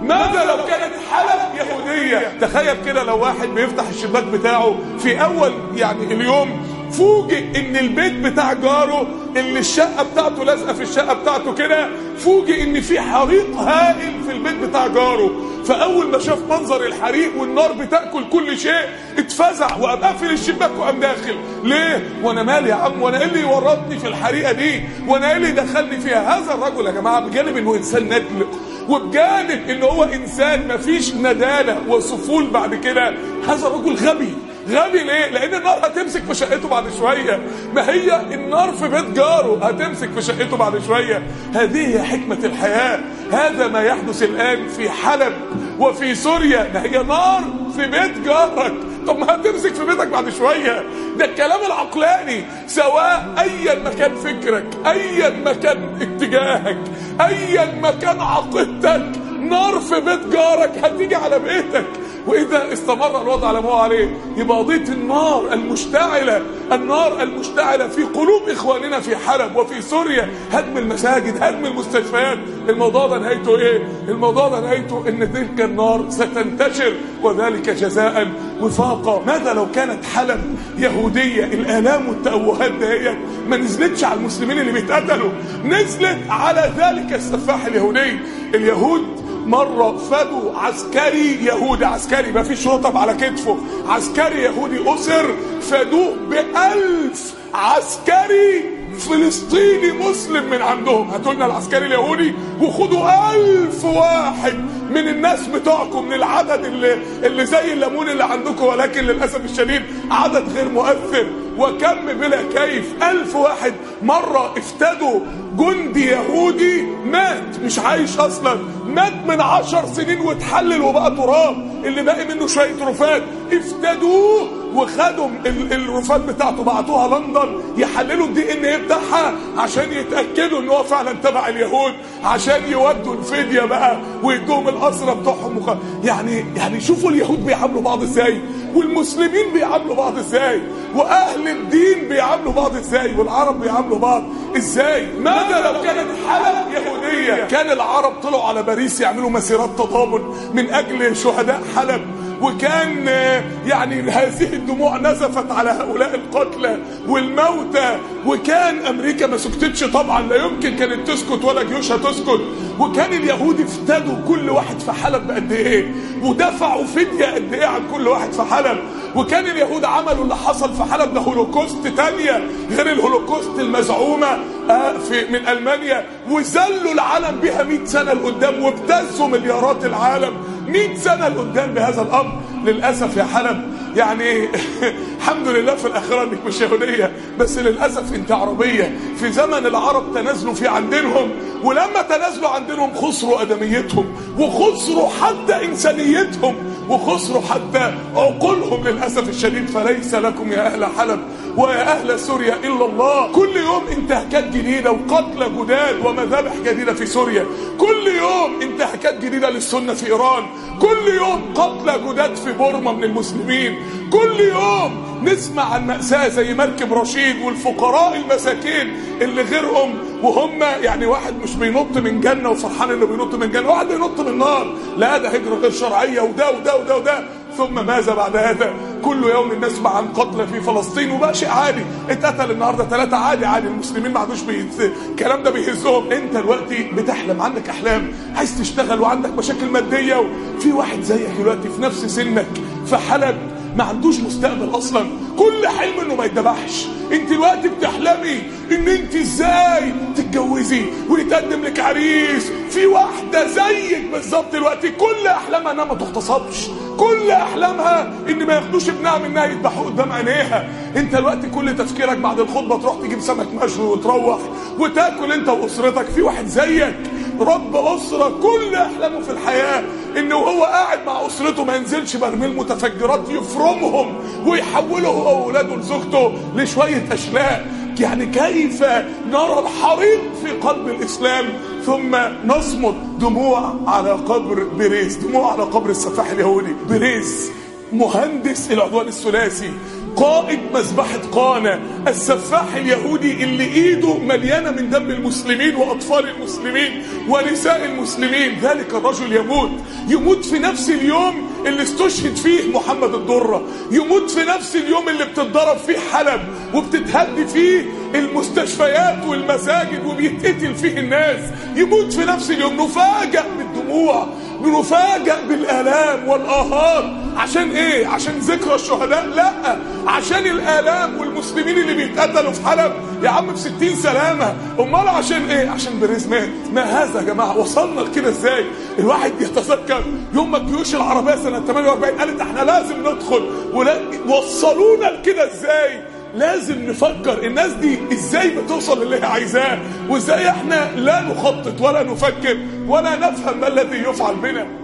ماذا لو كانت حلب يهودية تخيل كده لو واحد بيفتح الشباك بتاعه في اول يعني اليوم فوجئ ان البيت بتاع جاره اللي الشقه بتاعته لازقه في الشقه بتاعته كده فوجئ ان في حريق هائل في البيت بتاع جاره فاول ما شاف منظر الحريق والنار بتاكل كل شيء اتفزع وقام قافل الشباك وقام داخل ليه وانا مالي يا عم وانا ايه اللي ورطني في الحريقه دي وانا ايه اللي دخلني فيها هذا الرجل يا جماعه بجانب انه انسان ندل وبجانب ان هو انسان مفيش ندالة وسفول بعد كده هذا رجل غبي غبي ليه؟ لأن النار هتمسك في شقته بعد شوية ما هي النار في بيت جاره هتمسك في شقته بعد شوية هذه هي حكمة الحياة هذا ما يحدث الآن في حلب وفي سوريا ما هي نار في بيت جارك طب ما هتمسك في بيتك بعد شوية ده الكلام العقلاني سواء أيا ما كان فكرك أيا ما كان اتجاهك أيا ما كان عقيدتك نار في بيت جارك هتيجي على بيتك وإذا استمر الوضع على ما هو عليه يبقى قضية النار المشتعلة النار المشتعلة في قلوب إخواننا في حلب وفي سوريا هدم المساجد هدم المستشفيات الموضوع ده نهايته إيه؟ الموضوع ده نهايته إن تلك النار ستنتشر وذلك جزاء وفاقا ماذا لو كانت حلب يهودية الآلام والتأوهات دهيت ما نزلتش على المسلمين اللي بيتقتلوا نزلت على ذلك السفاح اليهودي اليهود مرة فدوا عسكري يهودي عسكري ما فيش رطب على كتفه عسكري يهودي أسر فدوه بألف عسكري فلسطيني مسلم من عندهم هاتوا لنا العسكري اليهودي وخدوا ألف واحد من الناس بتوعكم من العدد اللي, اللي زي الليمون اللي عندكم ولكن للأسف الشديد عدد غير مؤثر وكم بلا كيف ألف واحد مرة افتدوا جندي يهودي مات مش عايش أصلا مات من عشر سنين واتحلل وبقى تراب اللي باقي منه شوية رفات افتدوه وخدوا الرفات بتاعته بعتوها لندن يحللوا الدي ان ايه بتاعها عشان يتاكدوا ان هو فعلا تبع اليهود عشان يودوا الفديه بقى ويدوهم الاسرى بتوعهم وخ... يعني يعني شوفوا اليهود بيعاملوا بعض ازاي والمسلمين بيعاملوا بعض ازاي واهل الدين بيعاملوا بعض ازاي والعرب بيعاملوا بعض ازاي ماذا لو كانت حلب يهوديه كان العرب طلعوا على باريس يعملوا مسيرات تضامن من اجل شهداء حلب وكان يعني هذه الدموع نزفت على هؤلاء القتلى والموتى وكان امريكا ما سكتتش طبعا لا يمكن كانت تسكت ولا جيوشها تسكت وكان اليهود افتدوا كل واحد في حلب بقد ايه ودفعوا فديه قد ايه عن كل واحد في حلب وكان اليهود عملوا اللي حصل في حلب ده هولوكوست تانية غير الهولوكوست المزعومة في من ألمانيا وذلوا العالم بها 100 سنة لقدام وابتزوا مليارات العالم 100 سنة لقدام بهذا الأمر للأسف يا حلب يعني الحمد لله في الآخرة انك مش يهودية بس للأسف انت عربية في زمن العرب تنازلوا في عن دينهم ولما تنازلوا عن دينهم خسروا أدميتهم وخسروا حتى إنسانيتهم وخسروا حتى عقولهم للأسف الشديد فليس لكم يا أهل حلب ويا أهل سوريا إلا الله كل يوم انتهاكات جديدة وقتلى جداد ومذابح جديدة في سوريا كل يوم انتهاكات جديدة للسنة في إيران كل يوم قتلى جداد في بورما من المسلمين كل يوم نسمع عن مأساة زي مركب رشيد والفقراء المساكين اللي غيرهم وهم يعني واحد مش بينط من جنة وفرحان انه بينط من جنة واحد بينط من نار لا ده هجرة غير شرعية وده وده وده وده ثم ماذا بعد هذا كل يوم نسمع عن قتلى في فلسطين وبقى شيء عادي اتقتل النهارده ثلاثة عادي عادي المسلمين ما عادوش بيهز الكلام ده بيهزهم انت دلوقتي بتحلم عندك احلام عايز تشتغل وعندك مشاكل مادية وفي واحد زيك دلوقتي في نفس سنك في حلب ما عندوش مستقبل اصلا كل حلم انه ما يتبعش انت دلوقتي بتحلمي ان انت ازاي تتجوزي ويتقدم لك عريس في واحده زيك بالظبط دلوقتي كل احلامها انها ما تغتصبش كل احلامها ان ما ياخدوش ابنها منها يذبحوه قدام عينيها انت دلوقتي كل تفكيرك بعد الخطبه تروح تجيب سمك مشوي وتروح وتاكل انت واسرتك في واحد زيك رب اسره كل احلامه في الحياه انه هو قاعد مع اسرته ما ينزلش برميل متفجرات يفرمهم ويحوله هو واولاده لزوجته لشويه اشلاء يعني كيف نرى الحريق في قلب الاسلام ثم نصمد دموع على قبر بيريز دموع على قبر السفاح اليهودي بيريز مهندس العدوان الثلاثي قائد مذبحة قانا السفاح اليهودي اللي ايده مليانة من دم المسلمين واطفال المسلمين ونساء المسلمين ذلك الرجل يموت يموت في نفس اليوم اللي استشهد فيه محمد الدرة يموت في نفس اليوم اللي بتتضرب فيه حلب وبتتهد فيه المستشفيات والمساجد وبيتقتل فيه الناس يموت في نفس اليوم نفاجأ بالدموع بنفاجأ بالآلام والآهات عشان ايه عشان ذكرى الشهداء لا عشان الآلام والمسلمين اللي بيتقتلوا في حلب يا عم في 60 سلامة امال عشان ايه عشان بريز مات ما هذا يا جماعة وصلنا لكده ازاي الواحد يتذكر يوم ما الجيوش العربية سنة 48 قالت احنا لازم ندخل ولا وصلونا لكده ازاي لازم نفكر الناس دي ازاي بتوصل للي هي عايزاه وازاي احنا لا نخطط ولا نفكر ولا نفهم ما الذي يفعل بنا